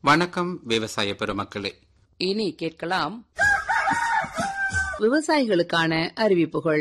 வணக்கம் விவசாய பெருமக்களே இனி கேட்கலாம் விவசாயிகளுக்கான அறிவிப்புகள்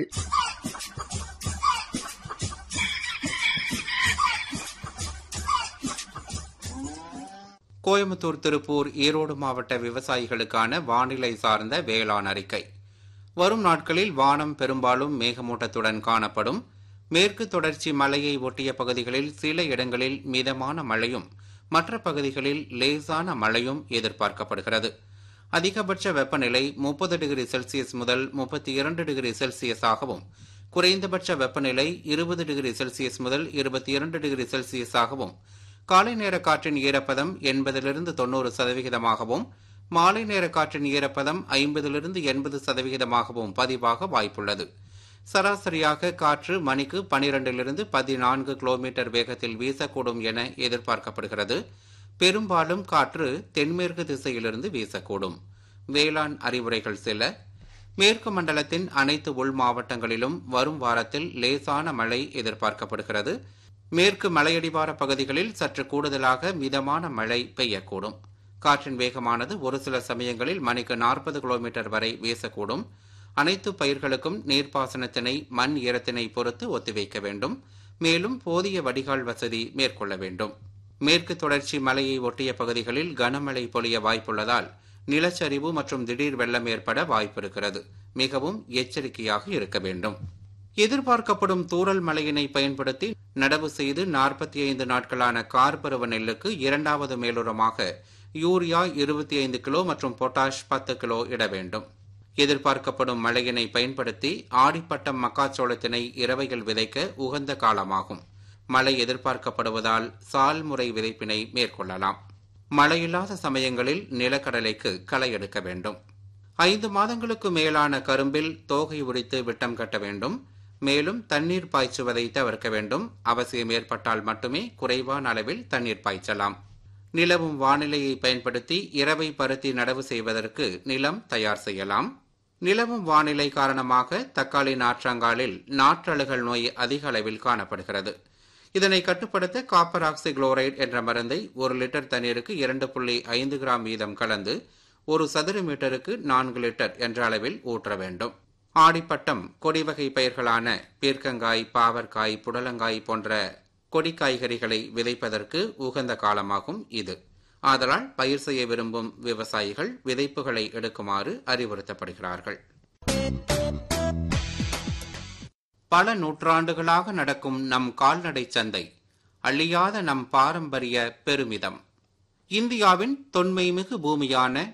கோயம்புத்தூர் திருப்பூர் ஈரோடு மாவட்ட விவசாயிகளுக்கான வானிலை சார்ந்த வேளாண் அறிக்கை வரும் நாட்களில் வானம் பெரும்பாலும் மேகமூட்டத்துடன் காணப்படும் மேற்கு தொடர்ச்சி மலையை ஒட்டிய பகுதிகளில் சில இடங்களில் மிதமான மழையும் மற்ற பகுதிகளில் லேசான மழையும் எதிர்பார்க்கப்படுகிறது அதிகபட்ச வெப்பநிலை முப்பது டிகிரி செல்சியஸ் முதல் முப்பத்தி இரண்டு டிகிரி செல்சியஸாகவும் குறைந்தபட்ச வெப்பநிலை இருபது டிகிரி செல்சியஸ் முதல் இருபத்தி இரண்டு டிகிரி செல்சியஸாகவும் காலை நேர காற்றின் ஈரப்பதம் எண்பதிலிருந்து தொண்ணூறு சதவிகிதமாகவும் மாலை நேர காற்றின் ஈரப்பதம் ஐம்பதிலிருந்து எண்பது சதவிகிதமாகவும் பதிவாக வாய்ப்புள்ளது சராசரியாக காற்று மணிக்கு பனிரெண்டிலிருந்து பதினான்கு கிலோமீட்டர் வேகத்தில் வீசக்கூடும் என எதிர்பார்க்கப்படுகிறது பெரும்பாலும் காற்று தென்மேற்கு திசையிலிருந்து வீசக்கூடும் வேளாண் அறிவுரைகள் சில மேற்கு மண்டலத்தின் அனைத்து உள் மாவட்டங்களிலும் வரும் வாரத்தில் லேசான மழை எதிர்பார்க்கப்படுகிறது மேற்கு மலையடிவார பகுதிகளில் சற்று கூடுதலாக மிதமான மழை பெய்யக்கூடும் காற்றின் வேகமானது ஒரு சில சமயங்களில் மணிக்கு நாற்பது கிலோமீட்டர் வரை வீசக்கூடும் அனைத்து பயிர்களுக்கும் நீர்ப்பாசனத்தினை மண் ஈரத்தினை பொறுத்து ஒத்திவைக்க வேண்டும் மேலும் போதிய வடிகால் வசதி மேற்கொள்ள வேண்டும் மேற்கு தொடர்ச்சி மலையை ஒட்டிய பகுதிகளில் கனமழை பொழிய வாய்ப்புள்ளதால் நிலச்சரிவு மற்றும் திடீர் வெள்ளம் ஏற்பட வாய்ப்பிருக்கிறது மிகவும் எச்சரிக்கையாக இருக்க வேண்டும் எதிர்பார்க்கப்படும் தூறல் மழையினை பயன்படுத்தி நடவு செய்து நாற்பத்தி ஐந்து நாட்களான கார்பருவ நெல்லுக்கு இரண்டாவது மேலுரமாக யூரியா இருபத்தி ஐந்து கிலோ மற்றும் பொட்டாஷ் பத்து கிலோ இட வேண்டும் எதிர்பார்க்கப்படும் மழையினை பயன்படுத்தி ஆடிப்பட்டம் மக்காச்சோளத்தினை இரவையில் விதைக்க உகந்த காலமாகும் மழை எதிர்பார்க்கப்படுவதால் சால் முறை விதைப்பினை மேற்கொள்ளலாம் மழையில்லாத சமயங்களில் நிலக்கடலைக்கு களை எடுக்க வேண்டும் ஐந்து மாதங்களுக்கு மேலான கரும்பில் தோகை உரித்து விட்டம் கட்ட வேண்டும் மேலும் தண்ணீர் பாய்ச்சுவதை தவிர்க்க வேண்டும் அவசியம் ஏற்பட்டால் மட்டுமே குறைவான அளவில் தண்ணீர் பாய்ச்சலாம் நிலவும் வானிலையை பயன்படுத்தி இரவை பருத்தி நடவு செய்வதற்கு நிலம் தயார் செய்யலாம் நிலவும் வானிலை காரணமாக தக்காளி நாற்றங்காலில் நாற்றழுகல் நோய் அதிக அளவில் காணப்படுகிறது இதனை கட்டுப்படுத்த காப்பர் ஆக்சி குளோரைடு என்ற மருந்தை ஒரு லிட்டர் தண்ணீருக்கு இரண்டு புள்ளி ஐந்து கிராம் வீதம் கலந்து ஒரு சதுர மீட்டருக்கு நான்கு லிட்டர் என்ற அளவில் ஊற்ற வேண்டும் ஆடிப்பட்டம் கொடி வகை பயிர்களான பீர்க்கங்காய் பாவற்காய் புடலங்காய் போன்ற கொடி காய்கறிகளை விதைப்பதற்கு உகந்த காலமாகும் இது ஆதலால் பயிர் செய்ய விரும்பும் விவசாயிகள் விதைப்புகளை எடுக்குமாறு அறிவுறுத்தப்படுகிறார்கள் பல நூற்றாண்டுகளாக நடக்கும் நம் கால்நடை சந்தை அழியாத நம் பாரம்பரிய பெருமிதம் இந்தியாவின் தொன்மைமிகு பூமியான